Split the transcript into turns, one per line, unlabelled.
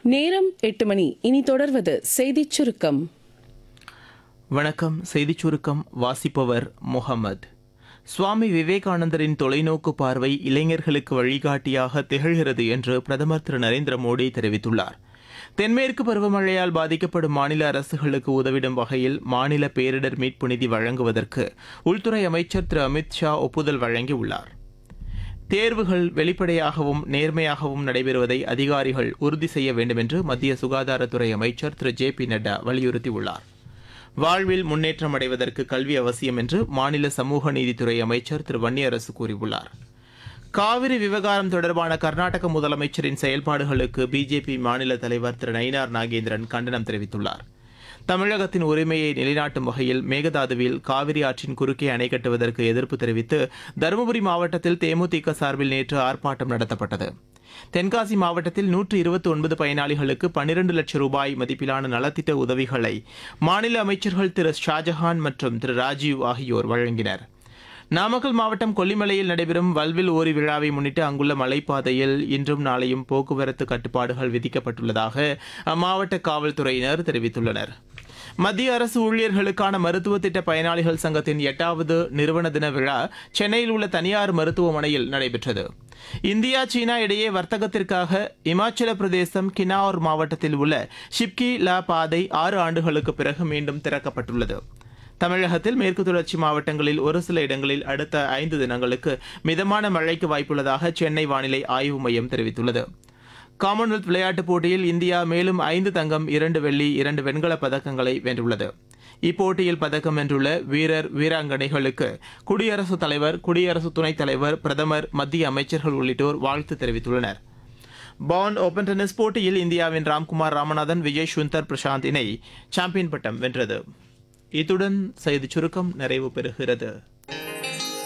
நேரம் எட்டு மணி இனி தொடர்வது செய்திச் சுருக்கம்
வணக்கம் செய்திச் சுருக்கம் வாசிப்பவர் முகமது சுவாமி விவேகானந்தரின் தொலைநோக்கு பார்வை இளைஞர்களுக்கு வழிகாட்டியாக திகழ்கிறது என்று பிரதமர் திரு நரேந்திர மோடி தெரிவித்துள்ளார் தென்மேற்கு பருவமழையால் பாதிக்கப்படும் மாநில அரசுகளுக்கு உதவிடும் வகையில் மாநில பேரிடர் மீட்பு நிதி வழங்குவதற்கு உள்துறை அமைச்சர் திரு அமித் ஷா ஒப்புதல் வழங்கியுள்ளார் தேர்வுகள் வெளிப்படையாகவும் நேர்மையாகவும் நடைபெறுவதை அதிகாரிகள் உறுதி செய்ய வேண்டும் என்று மத்திய சுகாதாரத்துறை அமைச்சர் திரு ஜே பி நட்டா வலியுறுத்தியுள்ளார் வாழ்வில் முன்னேற்றம் அடைவதற்கு கல்வி அவசியம் என்று மாநில சமூக நீதித்துறை அமைச்சர் திரு வன்னியரசு கூறியுள்ளார் காவிரி விவகாரம் தொடர்பான கர்நாடக முதலமைச்சரின் செயல்பாடுகளுக்கு பிஜேபி மாநில தலைவர் திரு நயினார் நாகேந்திரன் கண்டனம் தெரிவித்துள்ளார் தமிழகத்தின் உரிமையை நிலைநாட்டும் வகையில் மேகதாதுவில் காவிரி ஆற்றின் குறுக்கே அணை கட்டுவதற்கு எதிர்ப்பு தெரிவித்து தருமபுரி மாவட்டத்தில் தேமுதிக சார்பில் நேற்று ஆர்ப்பாட்டம் நடத்தப்பட்டது தென்காசி மாவட்டத்தில் நூற்று இருபத்தி ஒன்பது பயனாளிகளுக்கு பன்னிரண்டு லட்சம் ரூபாய் மதிப்பிலான நலத்திட்ட உதவிகளை மாநில அமைச்சர்கள் திரு ஷாஜஹான் மற்றும் திரு ராஜீவ் ஆகியோர் வழங்கினர் நாமக்கல் மாவட்டம் கொல்லிமலையில் நடைபெறும் வல்வில் ஓரி விழாவை முன்னிட்டு அங்குள்ள மலைப்பாதையில் இன்றும் நாளையும் போக்குவரத்து கட்டுப்பாடுகள் விதிக்கப்பட்டுள்ளதாக அம்மாவட்ட காவல்துறையினர் தெரிவித்துள்ளனர் மத்திய அரசு ஊழியர்களுக்கான மருத்துவ திட்ட பயனாளிகள் சங்கத்தின் எட்டாவது நிறுவன தின விழா சென்னையில் உள்ள தனியார் மருத்துவமனையில் நடைபெற்றது இந்தியா சீனா இடையே வர்த்தகத்திற்காக இமாச்சல பிரதேசம் கினார் மாவட்டத்தில் உள்ள ஷிப்கி லா பாதை ஆறு ஆண்டுகளுக்கு பிறகு மீண்டும் திறக்கப்பட்டுள்ளது தமிழகத்தில் மேற்கு தொடர்ச்சி மாவட்டங்களில் ஒரு சில இடங்களில் அடுத்த ஐந்து தினங்களுக்கு மிதமான மழைக்கு வாய்ப்புள்ளதாக சென்னை வானிலை ஆய்வு மையம் தெரிவித்துள்ளது காமன்வெல்த் விளையாட்டுப் போட்டியில் இந்தியா மேலும் ஐந்து தங்கம் இரண்டு வெள்ளி இரண்டு வெண்கலப் பதக்கங்களை வென்றுள்ளது இப்போட்டியில் பதக்கம் வென்றுள்ள வீரர் வீராங்கனைகளுக்கு குடியரசுத் தலைவர் குடியரசு துணைத் தலைவர் பிரதமர் மத்திய அமைச்சர்கள் உள்ளிட்டோர் வாழ்த்து தெரிவித்துள்ளனர் பாண்ட் ஓபன் டென்னிஸ் போட்டியில் இந்தியாவின் ராம்குமார் ராமநாதன் விஜய் சுந்தர் பிரசாந்த் இணை சாம்பியன் பட்டம் வென்றது இத்துடன் செய்திச் சுருக்கம் நிறைவு பெறுகிறது